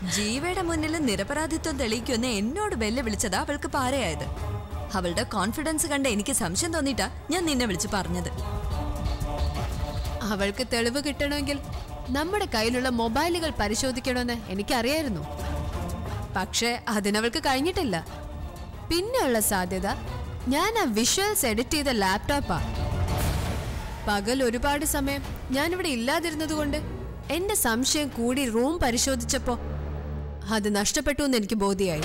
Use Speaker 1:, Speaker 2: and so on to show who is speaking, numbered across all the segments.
Speaker 1: ജീവയുടെ മുന്നിൽ നിരപരാധിത്വം തെളിയിക്കുമെന്ന് എന്നോട് വെല്ലുവിളിച്ചതാ അവൾക്ക് പാരയായത് അവളുടെ കോൺഫിഡൻസ് കണ്ട് എനിക്ക് സംശയം തോന്നിയിട്ടാ ഞാൻ നിന്നെ വിളിച്ച് പറഞ്ഞത്
Speaker 2: അവൾക്ക് തെളിവ് കിട്ടണമെങ്കിൽ നമ്മുടെ കയ്യിലുള്ള മൊബൈലുകൾ പരിശോധിക്കണമെന്ന് എനിക്കറിയായിരുന്നു പക്ഷേ അതിനവൾക്ക് കഴിഞ്ഞിട്ടില്ല പിന്നെയുള്ള സാധ്യത ഞാൻ ആ വിഷ്വൽസ് എഡിറ്റ് ചെയ്ത ലാപ്ടോപ്പാ പകൽ ഒരുപാട് സമയം ഞാനിവിടെ ഇല്ലാതിരുന്നതുകൊണ്ട് എന്റെ സംശയം കൂടി റൂം പരിശോധിച്ചപ്പോ അത് നഷ്ടപ്പെട്ടു എന്ന് എനിക്ക് ബോധ്യമായി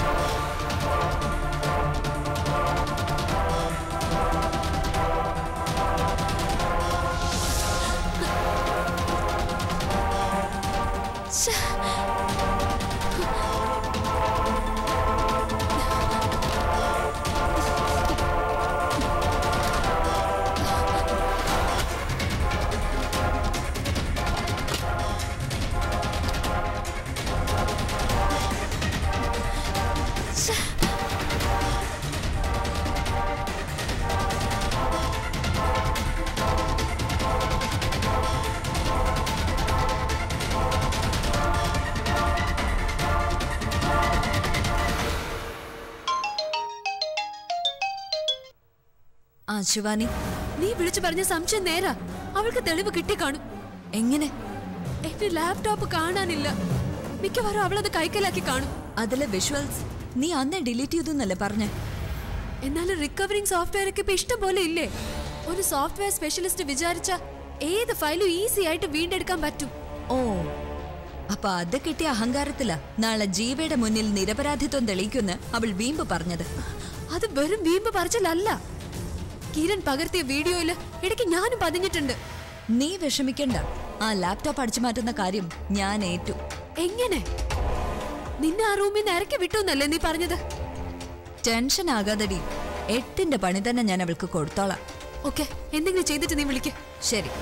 Speaker 1: ആ ശിവാനി
Speaker 2: നീ വിളിച്ചു പറഞ്ഞ സംശയം നേരാ അവൾക്ക് തെളിവ് കിട്ടിക്കാണും
Speaker 1: എങ്ങനെ
Speaker 2: എന്റെ ലാപ്ടോപ്പ് കാണാനില്ല മിക്കവാറും അവളത് കൈക്കലാക്കി കാണും
Speaker 1: അതിലെ വിഷ്വൽസ് നീ അന്നേ ഡിലീറ്റ് ചെയ്തു എന്നല്ലേ പറഞ്ഞേ
Speaker 2: എന്നാലും റിക്കവറിംഗ് സോഫ്റ്റ്വെയർ ഒക്കെ ഇപ്പൊ ഇഷ്ടം പോലെ ഇല്ലേ ഒരു സോഫ്റ്റ്വെയർ സ്പെഷ്യലിസ്റ്റ് വിചാരിച്ച ഏത് ഫയലും ഈസി ആയിട്ട് വീണ്ടെടുക്കാൻ പറ്റും
Speaker 1: ഓ അപ്പൊ അത് കിട്ടിയ അഹങ്കാരത്തിലാ നാളെ ജീവയുടെ മുന്നിൽ നിരപരാധിത്വം തെളിയിക്കുമെന്ന് അവൾ വീമ്പ് പറഞ്ഞത്
Speaker 2: അത് വെറും വീമ്പ് പറിച്ചിലല്ല കിരൺ പകർത്തിയ വീഡിയോയില് ഇടയ്ക്ക് ഞാനും പതിഞ്ഞിട്ടുണ്ട്
Speaker 1: നീ വിഷമിക്കണ്ട ആ ലാപ്ടോപ്പ് അടിച്ചു മാറ്റുന്ന കാര്യം ഞാൻ ഏറ്റു
Speaker 2: എങ്ങനെ നിന്നെ ആ റൂമിൽ നിന്ന് ഇറക്കി വിട്ടു എന്നല്ലേ നീ പറഞ്ഞത്
Speaker 1: ടെൻഷൻ ആകാതടി എട്ടിന്റെ പണി തന്നെ ഞാൻ അവൾക്ക് കൊടുത്തോളാം
Speaker 2: ഓക്കെ എന്തെങ്കിലും ചെയ്തിട്ട് നീ വിളിക്ക്
Speaker 1: ശരി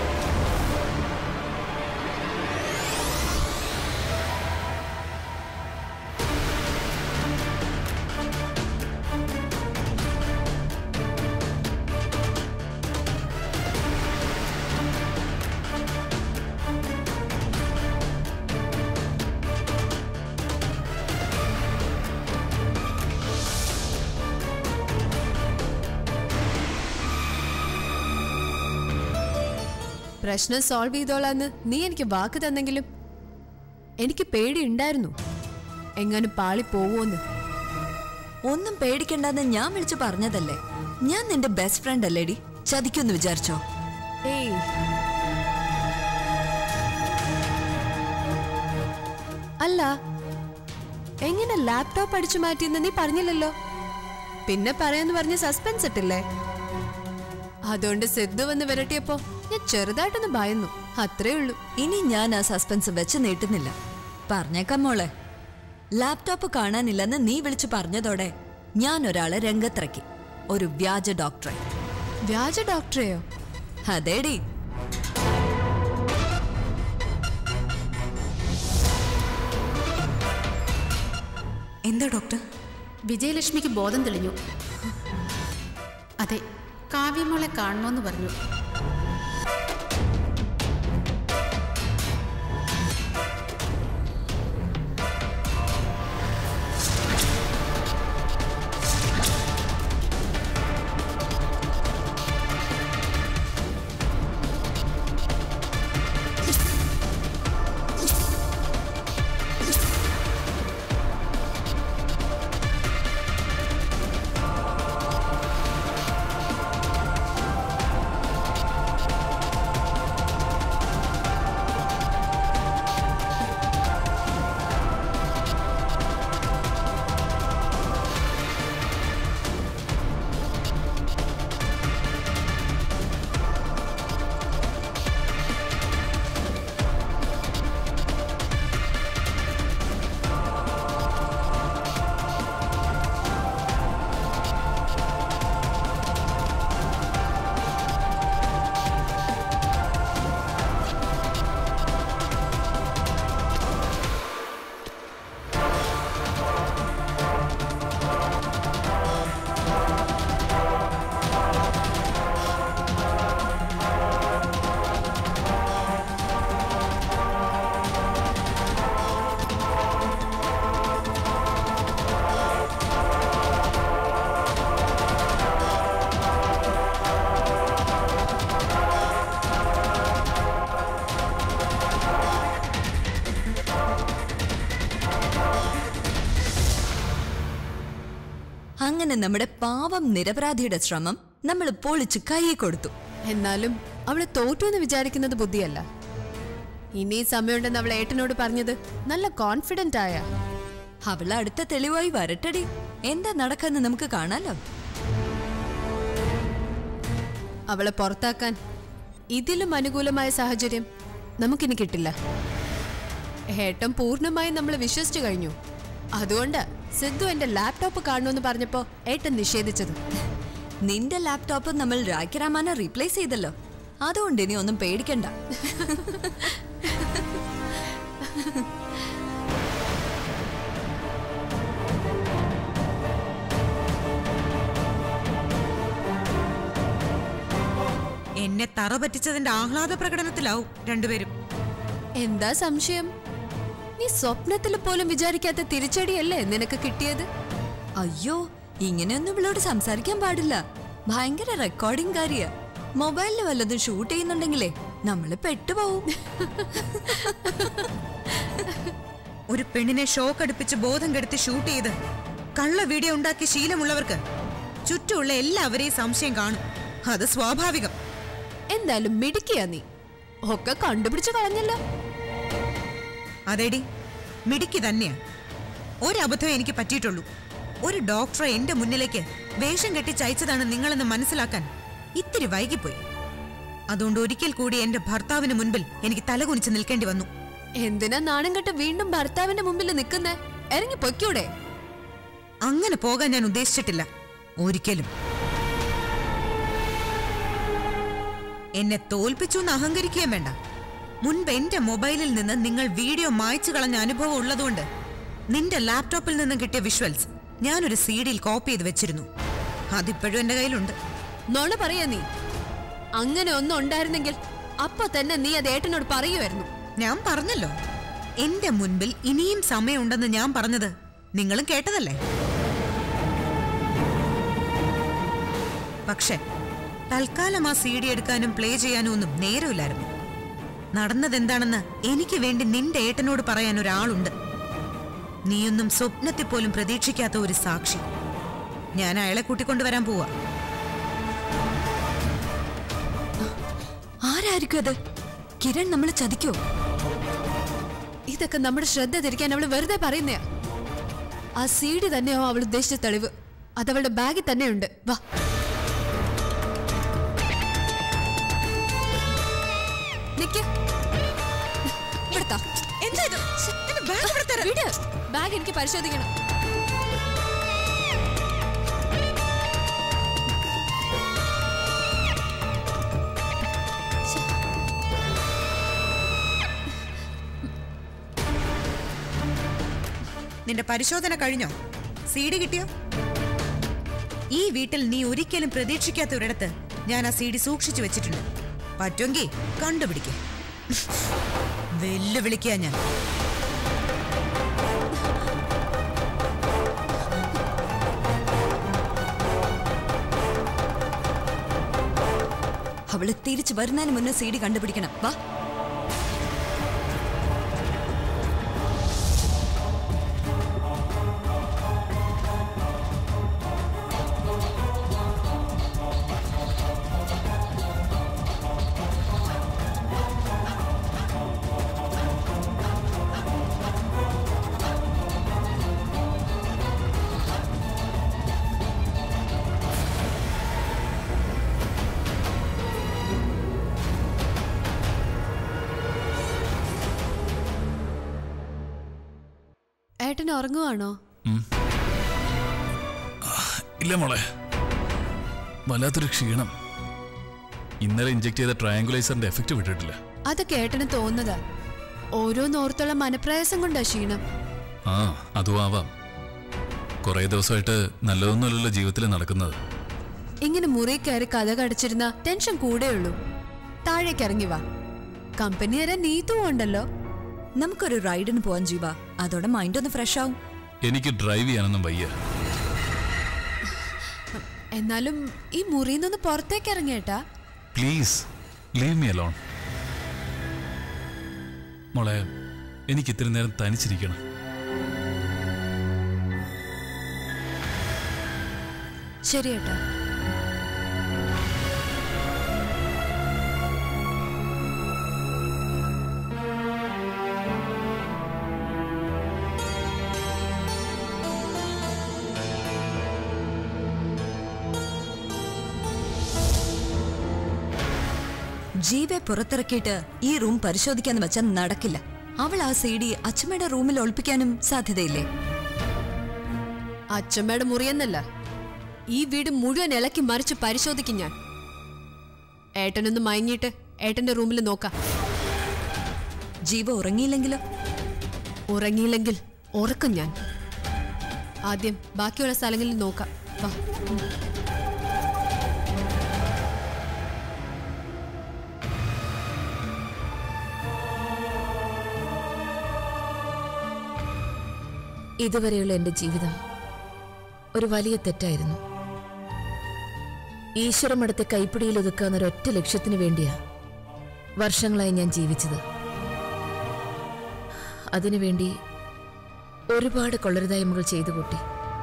Speaker 2: പ്രശ്നം സോൾവ് ചെയ്തോളാന്ന് നീ എനിക്ക് വാക്ക് തന്നെങ്കിലും എനിക്ക് പേടിയുണ്ടായിരുന്നു എങ്ങാനും പാളി പോവോന്ന്
Speaker 1: ഒന്നും പേടിക്കണ്ടെന്ന് ഞാൻ വിളിച്ചു പറഞ്ഞതല്ലേ ഞാൻ നിന്റെ ബെസ്റ്റ് ഫ്രണ്ട് അല്ലേടി ചതിക്കൊന്ന് വിചാരിച്ചോ
Speaker 2: ഏയ് അല്ല എങ്ങനെ ലാപ്ടോപ്പ് അടിച്ചു മാറ്റിയെന്ന് നീ പറഞ്ഞില്ലല്ലോ പിന്നെ പറയാന്ന് പറഞ്ഞ് സസ്പെൻസ് ഇട്ടില്ലേ അതുകൊണ്ട് സിദ്ധു വന്ന് വിരട്ടിയപ്പോ ഞാൻ ചെറുതായിട്ടൊന്ന് ഭയന്നു അത്രേ ഉള്ളൂ
Speaker 1: ഇനി ഞാൻ ആ സസ്പെൻസ് വെച്ച് നീട്ടുന്നില്ല പറഞ്ഞേക്കാം മോളെ ലാപ്ടോപ്പ് കാണാനില്ലെന്ന് നീ വിളിച്ചു പറഞ്ഞതോടെ ഞാൻ ഒരാളെ രംഗത്തിറക്കി ഒരു വ്യാജ ഡോക്ടറെ
Speaker 2: വ്യാജ ഡോക്ടറെയോ
Speaker 1: അതേടി എന്താ ഡോക്ടർ
Speaker 3: വിജയലക്ഷ്മിക്ക് ബോധം തെളിഞ്ഞു അതെ കാവ്യമോളെ കാണണമെന്ന് പറഞ്ഞു
Speaker 1: അങ്ങനെ നമ്മുടെ പാവം നിരപരാധിയുടെ ശ്രമം നമ്മൾ പൊളിച്ച് കൈ കൊടുത്തു
Speaker 2: എന്നാലും അവള് തോറ്റു എന്ന് വിചാരിക്കുന്നത് ബുദ്ധിയല്ല ഇനി സമയമുണ്ടെന്ന് അവൾ ഏട്ടനോട് പറഞ്ഞത് നല്ല കോൺഫിഡന്റ് ആയ
Speaker 1: അവള് അടുത്ത തെളിവായി വരട്ടടി എന്താ നടക്കാന്ന് നമുക്ക് കാണാലോ
Speaker 2: അവളെ പുറത്താക്കാൻ ഇതിലും അനുകൂലമായ സാഹചര്യം നമുക്കിനി കിട്ടില്ല ഏട്ടൻ പൂർണ്ണമായും നമ്മൾ വിശ്വസിച്ചു കഴിഞ്ഞു അതുകൊണ്ട് സിദ്ധു എന്റെ ലാപ്ടോപ്പ് കാണണമെന്ന് പറഞ്ഞപ്പോ ഏട്ടൻ നിഷേധിച്ചത്
Speaker 1: നിന്റെ ലാപ്ടോപ്പ് നമ്മൾ രാഖിരാമാനെ റീപ്ലേസ് ചെയ്തല്ലോ അതുകൊണ്ട് ഇനി ഒന്നും പേടിക്കണ്ട
Speaker 4: എന്നെ തറ പറ്റിച്ചതിന്റെ ആഹ്ലാദ പ്രകടനത്തിലാവും രണ്ടുപേരും
Speaker 2: എന്താ സംശയം നീ സ്വപ്നത്തിൽ പോലും വിചാരിക്കാത്ത തിരിച്ചടിയല്ലേ നിനക്ക് കിട്ടിയത്
Speaker 1: അയ്യോ ഇങ്ങനെയൊന്നും ഇവളോട് സംസാരിക്കാൻ പാടില്ല ഭയങ്കര റെക്കോർഡിംഗ് കാര്യ മൊബൈലിൽ വല്ലതും ഷൂട്ട് ചെയ്യുന്നുണ്ടെങ്കിലേ നമ്മള് പെട്ടുപോവും
Speaker 4: ഒരു പെണ്ണിനെ ഷോക്ക് അടുപ്പിച്ച് ബോധം കെടുത്തി ഷൂട്ട് ചെയ്ത് കള്ള വീഡിയോ ഉണ്ടാക്കിയ ശീലമുള്ളവർക്ക് ചുറ്റുമുള്ള എല്ലാവരെയും സംശയം കാണും അത് സ്വാഭാവികം
Speaker 2: എന്തായാലും മിടുക്കിയാ നീ ഒക്കെ കണ്ടുപിടിച്ചു കളഞ്ഞല്ലോ
Speaker 4: അതേടി മിടുക്കി തന്നെയാ ഒരബദ്ധം എനിക്ക് പറ്റിയിട്ടുള്ളൂ ഒരു ഡോക്ടറെ എന്റെ മുന്നിലേക്ക് വേഷം കെട്ടി ചയച്ചതാണ് നിങ്ങളെന്ന് മനസ്സിലാക്കാൻ ഇത്തിരി വൈകിപ്പോയി അതുകൊണ്ട് ഒരിക്കൽ കൂടി എന്റെ ഭർത്താവിന് മുൻപിൽ എനിക്ക് തലകുനിച്ച് നിൽക്കേണ്ടി വന്നു
Speaker 2: എന്തിനാ നാണം കെട്ട് വീണ്ടും ഭർത്താവിന്റെ മുമ്പിൽ നിൽക്കുന്നേ ഇറങ്ങി പൊയ്ക്കൂടെ
Speaker 4: അങ്ങനെ പോകാൻ ഞാൻ ഉദ്ദേശിച്ചിട്ടില്ല ഒരിക്കലും എന്നെ തോൽപ്പിച്ചു എന്ന് അഹങ്കരിക്കുകയും വേണ്ട മുൻപ് എന്റെ മൊബൈലിൽ നിന്ന് നിങ്ങൾ വീഡിയോ മായ്ച്ചു കളഞ്ഞ അനുഭവം ഉള്ളതുകൊണ്ട് നിന്റെ ലാപ്ടോപ്പിൽ നിന്ന് കിട്ടിയ വിഷ്വൽസ് ഞാനൊരു സി ഡിയിൽ കോപ്പി ചെയ്ത് വെച്ചിരുന്നു അതിപ്പോഴും എന്റെ കയ്യിലുണ്ട്
Speaker 2: നോള പറയാ നീ അങ്ങനെ ഒന്നും ഉണ്ടായിരുന്നെങ്കിൽ അപ്പൊ തന്നെ നീ അത് ഏട്ടനോട് പറയുമായിരുന്നു
Speaker 4: ഞാൻ പറഞ്ഞല്ലോ എന്റെ മുൻപിൽ ഇനിയും സമയമുണ്ടെന്ന് ഞാൻ പറഞ്ഞത് നിങ്ങളും കേട്ടതല്ലേ പക്ഷെ തൽക്കാലം ആ സി ഡി എടുക്കാനും പ്ലേ ചെയ്യാനും ഒന്നും നേരമില്ലായിരുന്നു നടന്നതെന്താണെന്ന് എനിക്ക് വേണ്ടി നിന്റെ ഏട്ടനോട് പറയാൻ ഒരാളുണ്ട് നീയൊന്നും സ്വപ്നത്തിൽ പോലും പ്രതീക്ഷിക്കാത്ത ഒരു സാക്ഷി ഞാൻ അയാളെ കൂട്ടിക്കൊണ്ടുവരാൻ പോവാ
Speaker 1: ആരായിരിക്കും അത് കിരൺ നമ്മളെ ചതിക്കോ
Speaker 2: ഇതൊക്കെ നമ്മുടെ ശ്രദ്ധ തിരിക്കാൻ അവള് വെറുതെ പറയുന്നയാ ആ സീഡി തന്നെയോ അവൾ ഉദ്ദേശിച്ച തെളിവ് അതവളുടെ ബാഗിൽ തന്നെയുണ്ട് വാ നിക്ക്. ഇവിടുത്താ. വിട്. ബാഗ് എനിക്ക് പരിശോധിക്കണം
Speaker 4: നിന്റെ പരിശോധന കഴിഞ്ഞോ സി ഡി കിട്ടിയോ ഈ വീട്ടിൽ നീ ഒരിക്കലും പ്രതീക്ഷിക്കാത്ത ഒരിടത്ത് ഞാൻ ആ സി ഡി സൂക്ഷിച്ചു വെച്ചിട്ടുണ്ട് പറ്റുമെങ്കിൽ കണ്ടുപിടിക്കേ വെല്ലുവിളിക്കുക ഞാൻ
Speaker 1: അവള് തിരിച്ചു വരുന്നതിന് മുന്നേ സി ഡി കണ്ടുപിടിക്കണം വാ
Speaker 2: ഏട്ടൻ ഉറങ്ങുവാണോ
Speaker 5: ഇല്ല മോളെ വല്ലാത്തൊരു ക്ഷീണം ഇന്നലെ ഇഞ്ചെക്ട് ചെയ്ത ട്രയാങ്കുലൈസറിന്റെ എഫക്റ്റ് വിട്ടിട്ടില്ല
Speaker 2: അതൊക്കെ ഏട്ടന് തോന്നുന്നതാ ഓരോന്നോർത്തുള്ള മനപ്രയാസം കൊണ്ടാ ക്ഷീണം
Speaker 5: ആ അതും ആവാം കുറേ ദിവസമായിട്ട് നല്ലതൊന്നുമല്ലല്ലോ ജീവിതത്തിൽ നടക്കുന്നത്
Speaker 2: ഇങ്ങനെ മുറി കയറി കഥ കടിച്ചിരുന്ന ടെൻഷൻ കൂടെയുള്ളൂ താഴേക്ക് ഇറങ്ങി വാ കമ്പനി വരെ നീത്തും ഉണ്ടല്ലോ
Speaker 1: നമുക്കൊരു റൈഡിന് പോവാൻ ജീവ അതോടെ മൈൻഡ് ഒന്ന് ഫ്രഷ് ആവും
Speaker 5: എനിക്ക് ഡ്രൈവ് ചെയ്യാനൊന്നും വയ്യ
Speaker 2: എന്നാലും ഈ മുറിയിൽ നിന്ന് പുറത്തേക്ക് ഇറങ്ങിയേട്ടാ
Speaker 5: പ്ലീസ് ലീവ് മീ അലോൺ മോളെ എനിക്ക് ഇത്തിരി നേരം തനിച്ചിരിക്കണം
Speaker 1: ശരി ഏട്ടാ ജീവെ പുറത്തിറക്കിയിട്ട് ഈ റൂം പരിശോധിക്കാന്ന് വെച്ചാൽ നടക്കില്ല അവൾ ആ സി ഡി അച്ഛമ്മയുടെ റൂമിൽ ഒളിപ്പിക്കാനും സാധ്യതയില്ലേ
Speaker 2: അച്ഛമ്മയുടെ മുറിയെന്നല്ല ഈ വീട് മുഴുവൻ ഇളക്കി മറിച്ച് പരിശോധിക്കും ഞാൻ ഏട്ടനൊന്ന് മയങ്ങിയിട്ട് ഏട്ടന്റെ റൂമിൽ നോക്കാം
Speaker 1: ജീവ ഉറങ്ങിയില്ലെങ്കിലോ
Speaker 2: ഉറങ്ങിയില്ലെങ്കിൽ ഉറക്കും ഞാൻ ആദ്യം ബാക്കിയുള്ള സ്ഥലങ്ങളിൽ നോക്കാം വാ
Speaker 6: ഇതുവരെയുള്ള എൻ്റെ ജീവിതം ഒരു വലിയ തെറ്റായിരുന്നു ഈശ്വരമടുത്തെ കൈപ്പിടിയിൽ ഒതുക്കാവുന്ന ഒരൊറ്റ ലക്ഷ്യത്തിനു വേണ്ടിയാ വർഷങ്ങളായി ഞാൻ ജീവിച്ചത് അതിനുവേണ്ടി ഒരുപാട് കൊള്ളരുതായ്മകൾ ചെയ്തു കൂട്ടി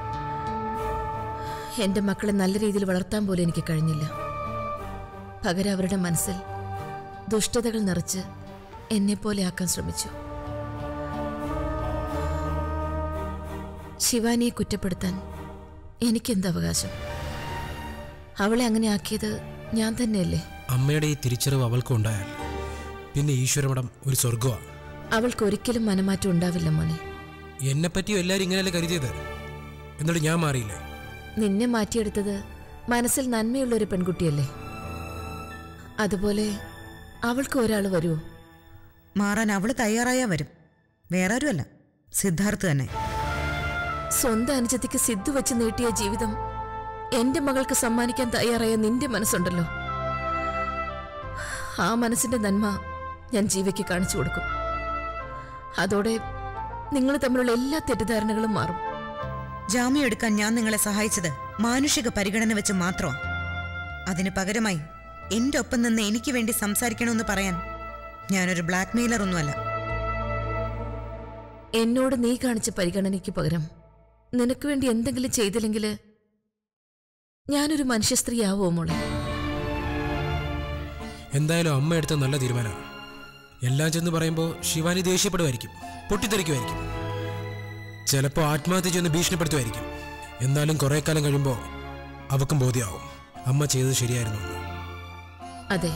Speaker 6: എൻ്റെ മക്കളെ നല്ല രീതിയിൽ വളർത്താൻ പോലും എനിക്ക് കഴിഞ്ഞില്ല പകരം അവരുടെ മനസ്സിൽ ദുഷ്ടതകൾ നിറച്ച് എന്നെപ്പോലെ ആക്കാൻ ശ്രമിച്ചു ശിവാനിയെ കുറ്റപ്പെടുത്താൻ എനിക്കെന്ത് അവകാശം അവളെ അങ്ങനെ ആക്കിയത് ഞാൻ തന്നെയല്ലേ
Speaker 7: അമ്മയുടെ ഈ തിരിച്ചറിവ് അവൾക്കും ഉണ്ടായാൽ പിന്നെ ഈശ്വരമഠം ഒരു സ്വർഗമാണ്
Speaker 6: അവൾക്ക് ഒരിക്കലും മനമാറ്റം ഉണ്ടാവില്ല മോനെ
Speaker 7: എന്നെപ്പറ്റിയും എല്ലാവരും ഇങ്ങനെയല്ലേ കരുതിയത് എന്നിട്ട് ഞാൻ മാറിയില്ലേ
Speaker 6: നിന്നെ മാറ്റിയെടുത്തത് മനസ്സിൽ നന്മയുള്ള ഒരു പെൺകുട്ടിയല്ലേ അതുപോലെ അവൾക്ക് ഒരാൾ വരുമോ
Speaker 4: മാറാൻ അവള് തയ്യാറായാ വരും വേറെ ആരുമല്ല സിദ്ധാർത്ഥ് തന്നെ
Speaker 6: സ്വന്തം അനുജത്തിക്ക് സിദ്ധു വെച്ച് നീട്ടിയ ജീവിതം എന്റെ മകൾക്ക് സമ്മാനിക്കാൻ തയ്യാറായ നിന്റെ മനസ്സുണ്ടല്ലോ ആ മനസ്സിന്റെ നന്മ ഞാൻ ജീവയ്ക്ക് കാണിച്ചു കൊടുക്കും അതോടെ നിങ്ങൾ തമ്മിലുള്ള എല്ലാ തെറ്റിദ്ധാരണകളും മാറും
Speaker 4: ജാമ്യം എടുക്കാൻ ഞാൻ നിങ്ങളെ സഹായിച്ചത് മാനുഷിക പരിഗണന വെച്ച് മാത്രമാണ് അതിന് പകരമായി എന്റെ ഒപ്പം നിന്ന് എനിക്ക് വേണ്ടി സംസാരിക്കണമെന്ന് പറയാൻ ഞാനൊരു ബ്ലാക്ക് മെയിലർ ഒന്നുമല്ല
Speaker 6: എന്നോട് നീ കാണിച്ച പരിഗണനയ്ക്ക് പകരം നിനക്ക് വേണ്ടി എന്തെങ്കിലും ചെയ്തില്ലെങ്കിൽ ഞാനൊരു മനുഷ്യ സ്ത്രീയാവോ മോളെ
Speaker 7: എന്തായാലും അമ്മ എടുത്ത നല്ല തീരുമാനമാണ് എല്ലാം ചെന്ന് പറയുമ്പോൾ ശിവാനി ദേഷ്യപ്പെടുമായിരിക്കും പൊട്ടിത്തെറിക്കുമായിരിക്കും ചിലപ്പോൾ ആത്മഹത്യ ചെന്ന് ഭീഷണിപ്പെടുത്തുമായിരിക്കും എന്നാലും കുറേ കാലം കഴിയുമ്പോൾ അവക്കും ബോധ്യമാവും അമ്മ ചെയ്തത് ശരിയായിരുന്നു എന്ന്.
Speaker 6: അതെ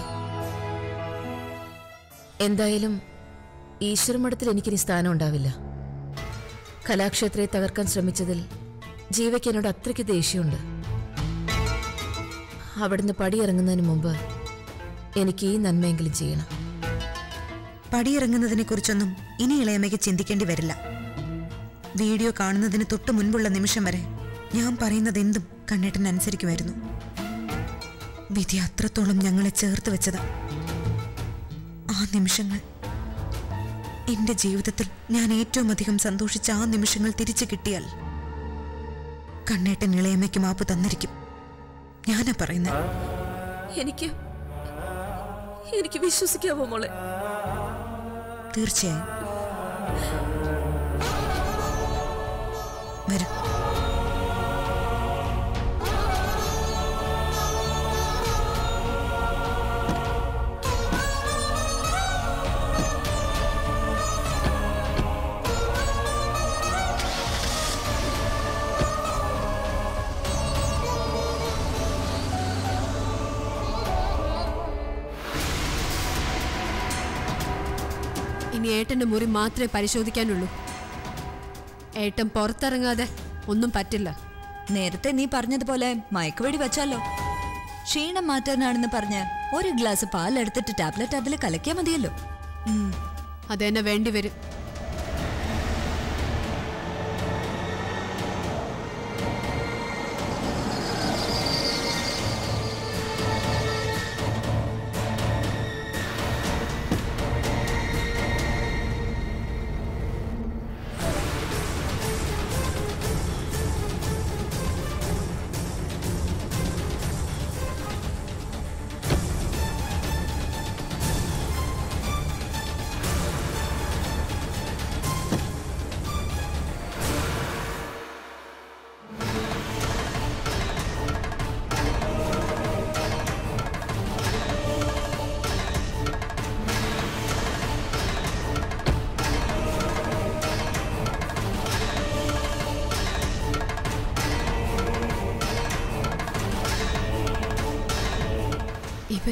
Speaker 6: എന്തായാലും ഈശ്വരമഠത്തിൽ എനിക്കിനി സ്ഥാനം ഉണ്ടാവില്ല കലാക്ഷേത്രയെ തകർക്കാൻ ശ്രമിച്ചതിൽ ജീവയ്ക്ക് എന്നോട് അത്രയ്ക്ക് ദേഷ്യമുണ്ട് അവിടുന്ന് പടിയിറങ്ങുന്നതിന് മുമ്പ് എനിക്ക് ഈ നന്മയെങ്കിലും ചെയ്യണം
Speaker 4: പടിയിറങ്ങുന്നതിനെ കുറിച്ചൊന്നും ഇനി ഇളയമ്മയ്ക്ക് ചിന്തിക്കേണ്ടി വരില്ല വീഡിയോ കാണുന്നതിന് തൊട്ട് മുൻപുള്ള നിമിഷം വരെ ഞാൻ പറയുന്നത് എന്തും കണ്ണേട്ടൻ അനുസരിക്കുമായിരുന്നു വിധി അത്രത്തോളം ഞങ്ങളെ ചേർത്ത് വെച്ചതാ ആ നിമിഷങ്ങൾ എന്റെ ജീവിതത്തിൽ ഞാൻ ഏറ്റവും അധികം സന്തോഷിച്ച ആ നിമിഷങ്ങൾ തിരിച്ചു കിട്ടിയാൽ കണ്ണേട്ടൻ ഇളയമ്മയ്ക്ക് മാപ്പ് തന്നിരിക്കും ഞാനാ പറയുന്നത്
Speaker 6: എനിക്ക് എനിക്ക് വിശ്വസിക്കാവോ മോളെ
Speaker 4: തീർച്ചയായും വരൂ
Speaker 2: ഇനി ഏട്ടന്റെ മുറി മാത്രമേ പരിശോധിക്കാനുള്ളൂ ഏട്ടൻ പുറത്തിറങ്ങാതെ ഒന്നും പറ്റില്ല
Speaker 1: നേരത്തെ നീ പറഞ്ഞതുപോലെ മയക്കുവെടി വെച്ചാലോ ക്ഷീണം മാറ്റാനാണെന്ന് പറഞ്ഞ് ഒരു ഗ്ലാസ് പാലെടുത്തിട്ട് ടാബ്ലറ്റ് അതിൽ കലക്കിയാൽ മതിയല്ലോ
Speaker 2: അതെന്നെ വേണ്ടി വരും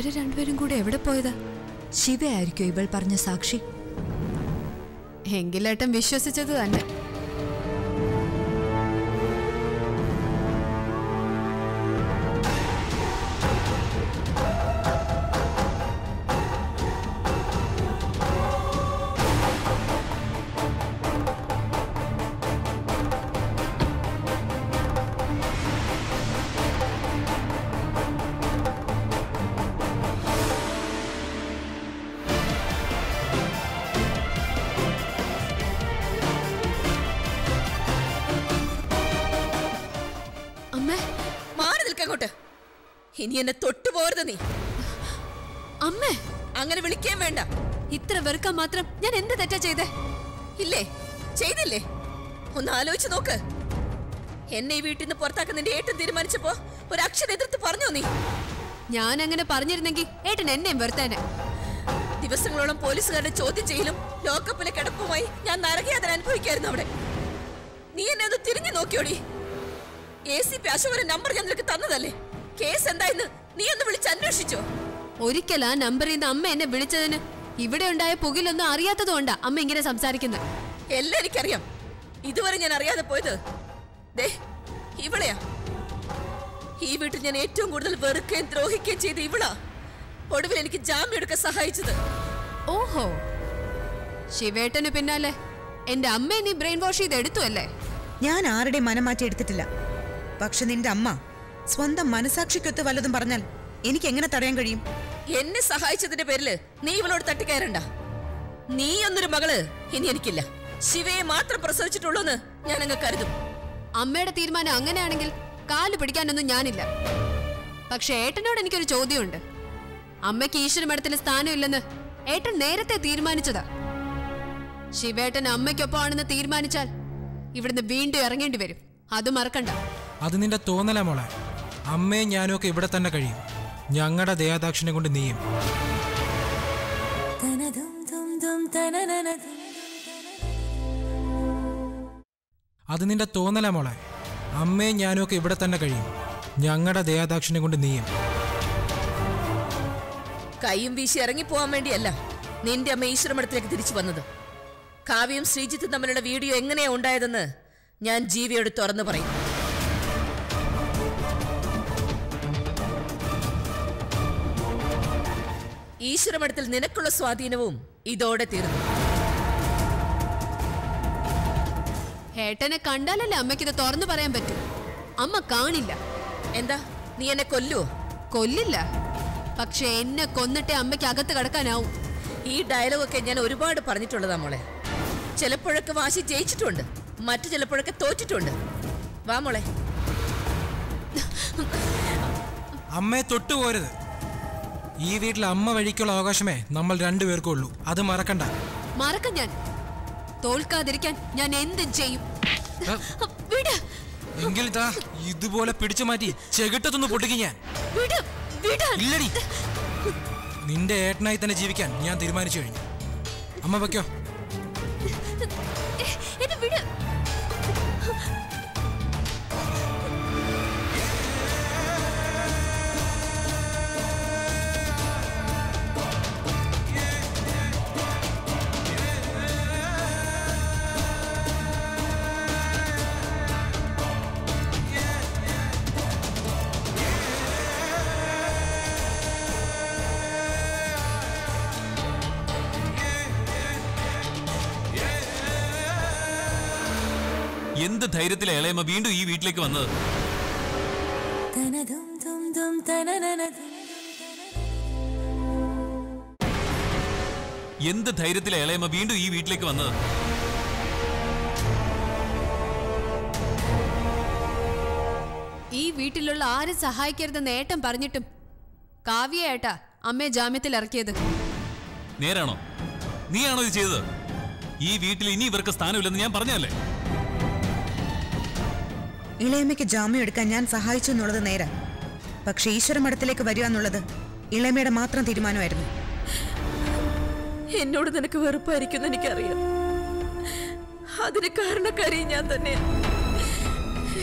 Speaker 2: ഇവര് രണ്ടുപേരും കൂടെ എവിടെ പോയതാ
Speaker 1: ശിവയായിരിക്കും ഇവൾ പറഞ്ഞ സാക്ഷി
Speaker 2: എങ്കിലേട്ടൻ വിശ്വസിച്ചത് തന്നെ അമ്മേ
Speaker 6: മാറി നിൽക്കങ്ങോട്ട് ഇനി എന്നെ തൊട്ടുപോകരുത് നീ
Speaker 2: അമ്മേ
Speaker 6: അങ്ങനെ വിളിക്കാൻ വേണ്ട
Speaker 2: ഇത്ര വെറുക്കാൻ മാത്രം ഞാൻ എന്ത് തെറ്റാ ചെയ്തേ
Speaker 6: ഇല്ലേ ചെയ്തില്ലേ ഒന്ന് ആലോചിച്ച് നോക്ക് എന്നെ ഈ വീട്ടിൽ നിന്ന് പുറത്താക്കാൻ നിന്റെ ഏട്ടൻ തീരുമാനിച്ചപ്പോ ഒരു അക്ഷരം എതിർത്ത് പറഞ്ഞോ നീ
Speaker 2: ഞാൻ അങ്ങനെ പറഞ്ഞിരുന്നെങ്കിൽ ഏട്ടൻ എന്നെയും വെറുത്തേനെ
Speaker 6: ദിവസങ്ങളോളം പോലീസുകാരുടെ ചോദ്യം ചെയ്യലും ലോക്കപ്പിലെ കിടപ്പുമായി ഞാൻ നരകയാതന അനുഭവിക്കായിരുന്നു അവിടെ നീ എന്നെ ഒന്ന് തിരിഞ്ഞു നോക്കിയോടി എ സി പി അശോകന്റെ നമ്പർ ഞാൻ നിനക്ക് തന്നതല്ലേ കേസ് എന്തായെന്ന് നീ ഒന്ന് വിളിച്ച് അന്വേഷിച്ചോ
Speaker 2: ഒരിക്കൽ ആ നമ്പറിൽ നിന്ന് അമ്മ എന്നെ വിളിച്ചതിന് ഇവിടെ ഉണ്ടായ പുകിലൊന്നും അറിയാത്തതുകൊണ്ടാ അമ്മ ഇങ്ങനെ സംസാരിക്കുന്നത്
Speaker 6: എല്ലാം എനിക്കറിയാം ഇതുവരെ ഞാൻ അറിയാതെ പോയത് ദേ ഇവളെയാ ഈ വീട്ടിൽ ഞാൻ ഏറ്റവും കൂടുതൽ വെറുക്കുകയും ദ്രോഹിക്കുകയും ചെയ്ത ഇവളാ ഒടുവിൽ എനിക്ക് ജാമ്യം എടുക്കാൻ സഹായിച്ചത്
Speaker 2: ഓഹോ ശിവേട്ടന് പിന്നാലെ എന്റെ അമ്മയെ നീ ബ്രെയിൻ വാഷ് ചെയ്ത് എടുത്തു അല്ലേ
Speaker 4: ഞാൻ ആരുടെയും മനം മാറ്റി എടുത്തിട്ടില്ല പക്ഷെ നിന്റെ അമ്മ സ്വന്തം മനസാക്ഷിക്കൊത്ത് വല്ലതും പറഞ്ഞാൽ എനിക്ക് എങ്ങനെ തടയാൻ കഴിയും
Speaker 6: എന്നെ സഹായിച്ചതിന്റെ പേരില് നീ ഇവളോട് തട്ടിക്കയറണ്ട നീ എന്നൊരു മകള് ഇനി എനിക്കില്ല ശിവയെ മാത്രം പ്രസവിച്ചിട്ടുള്ളൂന്ന് ഞാൻ അങ്ങ് കരുതും
Speaker 2: അമ്മയുടെ തീരുമാനം അങ്ങനെയാണെങ്കിൽ കാല് പിടിക്കാനൊന്നും ഞാനില്ല പക്ഷെ ഏട്ടനോട് എനിക്കൊരു ചോദ്യമുണ്ട് അമ്മയ്ക്ക് ഈശ്വര മഠത്തിന് സ്ഥാനമില്ലെന്ന് ഏട്ടൻ നേരത്തെ തീരുമാനിച്ചതാ ശിവേട്ടൻ അമ്മയ്ക്കൊപ്പമാണെന്ന് തീരുമാനിച്ചാൽ ഇവിടുന്ന് വീണ്ടും ഇറങ്ങേണ്ടി വരും അത് മറക്കണ്ട
Speaker 7: അത് നിന്റെ തോന്നലാ മോളെ അമ്മയും ഞാനും ഒക്കെ ഇവിടെ തന്നെ കഴിയും ഞങ്ങളുടെ ദയാദാക്ഷിനെ കൊണ്ട് നീയും അത് നിന്റെ തോന്നലാ മോളെ അമ്മയും ഞാനും ഒക്കെ ഇവിടെ തന്നെ കഴിയും ഞങ്ങളുടെ ദയാദാക്ഷിനെ കൊണ്ട് നീയും
Speaker 6: കൈയും വീശി ഇറങ്ങിപ്പോവാൻ വേണ്ടിയല്ല നിന്റെ അമ്മ ഈശ്വരമഠത്തിലേക്ക് തിരിച്ചു വന്നത് കാവ്യം ശ്രീജിത്തും തമ്മിലുള്ള വീഡിയോ എങ്ങനെയാ ഉണ്ടായതെന്ന് ഞാൻ ജീവിയോട് തുറന്നു പറയും ഈശ്വരമഠത്തിൽ നിനക്കുള്ള സ്വാധീനവും ഇതോടെ തീർന്നു
Speaker 2: ഏട്ടനെ കണ്ടാലല്ലേ അമ്മയ്ക്കിത് തുറന്നു പറയാൻ പറ്റൂ അമ്മ കാണില്ല
Speaker 6: എന്താ നീ എന്നെ കൊല്ലുവോ
Speaker 2: കൊല്ലില്ല പക്ഷെ എന്നെ കൊന്നിട്ടേ അമ്മയ്ക്ക് അകത്ത് കടക്കാനാവും
Speaker 6: ഈ ഡയലോഗൊക്കെ ഞാൻ ഒരുപാട് പറഞ്ഞിട്ടുള്ളതാ മോളെ ചിലപ്പോഴൊക്കെ വാശി ജയിച്ചിട്ടുണ്ട് മറ്റു ചിലപ്പോഴൊക്കെ തോറ്റിട്ടുണ്ട് വാ മോളെ
Speaker 7: അമ്മയെ തൊട്ടുപോരുത് ഈ വീട്ടിൽ അമ്മ വഴിക്കുള്ള അവകാശമേ നമ്മൾ രണ്ടുപേർക്കും ഉള്ളൂ അത് മറക്കണ്ട
Speaker 2: മറക്കം ഞാൻ തോൽക്കാതിരിക്കാൻ ഞാൻ എന്തും ചെയ്യും
Speaker 7: ഏ,
Speaker 2: വിട്
Speaker 7: എങ്കിൽ ഇതാ ഇതുപോലെ പിടിച്ചു മാറ്റി ചെകിട്ടത്തൊന്ന് പൊട്ടിക്കും ഞാൻ
Speaker 2: വിട് വിട്
Speaker 7: ഇല്ലടി നിന്റെ ഏട്ടനായി തന്നെ ജീവിക്കാൻ ഞാൻ തീരുമാനിച്ചു കഴിഞ്ഞു അമ്മ വയ്ക്കോ
Speaker 2: എന്നെ വിട്
Speaker 5: എന്ത് ധൈര്യത്തിലെ ഇളയമ്മ വീണ്ടും ഈ വീട്ടിലേക്ക് വന്നത് എന്ത് ധൈര്യത്തിലെ ഇളയമ്മ വീണ്ടും ഈ വീട്ടിലേക്ക് വന്നത്
Speaker 2: ഈ വീട്ടിലുള്ള ആരും സഹായിക്കരുതെന്ന് ഏട്ടൻ പറഞ്ഞിട്ടും കാവ്യ ഏട്ടാ അമ്മയെ ജാമ്യത്തിൽ ഇറക്കിയത്
Speaker 5: നേരാണോ നീയാണോ ഇത് ചെയ്തത് ഈ വീട്ടിൽ ഇനി ഇവർക്ക് സ്ഥാനമില്ലെന്ന് ഞാൻ പറഞ്ഞതല്ലേ
Speaker 4: ഇളയമ്മയ്ക്ക് ജാമ്യം എടുക്കാൻ ഞാൻ സഹായിച്ചു എന്നുള്ളത് നേരാ പക്ഷെ ഈശ്വര മഠത്തിലേക്ക് വരിക എന്നുള്ളത് ഇളയമ്മയുടെ മാത്രം തീരുമാനമായിരുന്നു
Speaker 6: എന്നോട് നിനക്ക് വെറുപ്പായിരിക്കും എനിക്കറിയാം അതിന് കാരണക്കാരി ഞാൻ തന്നെ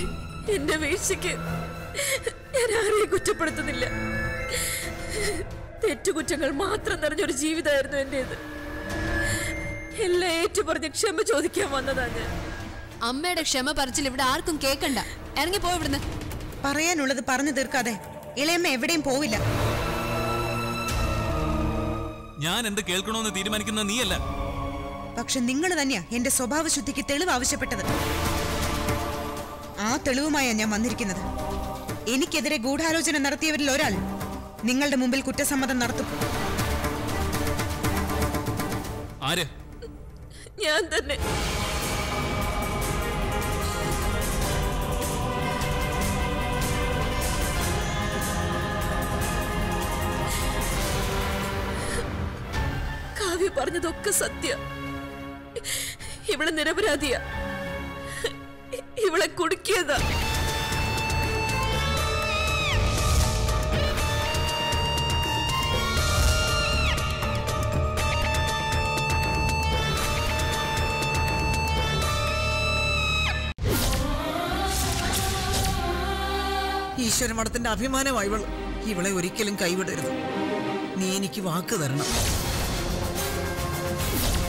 Speaker 6: എന്റെ വീഴ്ചയ്ക്ക് ഞാൻ ആരെയും കുറ്റപ്പെടുത്തുന്നില്ല തെറ്റുകുറ്റങ്ങൾ മാത്രം നിറഞ്ഞൊരു ജീവിതമായിരുന്നു എന്റേത് എല്ലാം ഏറ്റുപറഞ്ഞ് ക്ഷമ ചോദിക്കാൻ വന്നതാ ഞാൻ
Speaker 2: അമ്മയുടെ ക്ഷമ പറിച്ചിൽ ഇവിടെ ആർക്കും കേക്കണ്ട ഇറങ്ങി പോ ഇവിടുന്ന്
Speaker 4: പറയാനുള്ളത് പറഞ്ഞു തീർക്കാതെ ഇളയമ്മ എവിടെയും പോവില്ല
Speaker 5: ഞാൻ എന്ത് കേൾക്കണമെന്ന് തീരുമാനിക്കുന്ന നീയല്ല
Speaker 4: പക്ഷെ നിങ്ങൾ തന്നെയാ എന്റെ സ്വഭാവശുദ്ധിക്ക് തെളിവ് ആവശ്യപ്പെട്ടത് ആ തെളിവുമായാ ഞാൻ വന്നിരിക്കുന്നത് എനിക്കെതിരെ ഗൂഢാലോചന നടത്തിയവരിൽ ഒരാൾ നിങ്ങളുടെ മുമ്പിൽ കുറ്റസമ്മതം നടത്തും
Speaker 5: ആര്
Speaker 6: ഞാൻ തന്നെ കാവ്യ പറഞ്ഞതൊക്കെ സത്യ ഇവളെ നിരപരാധിയ ഇവളെ കുടുക്കിയതാ
Speaker 8: ഈശ്വര മഠത്തിന്റെ അഭിമാനമായി ഇവൾ ഇവളെ ഒരിക്കലും കൈവിടരുത് നീ എനിക്ക് വാക്ക് തരണം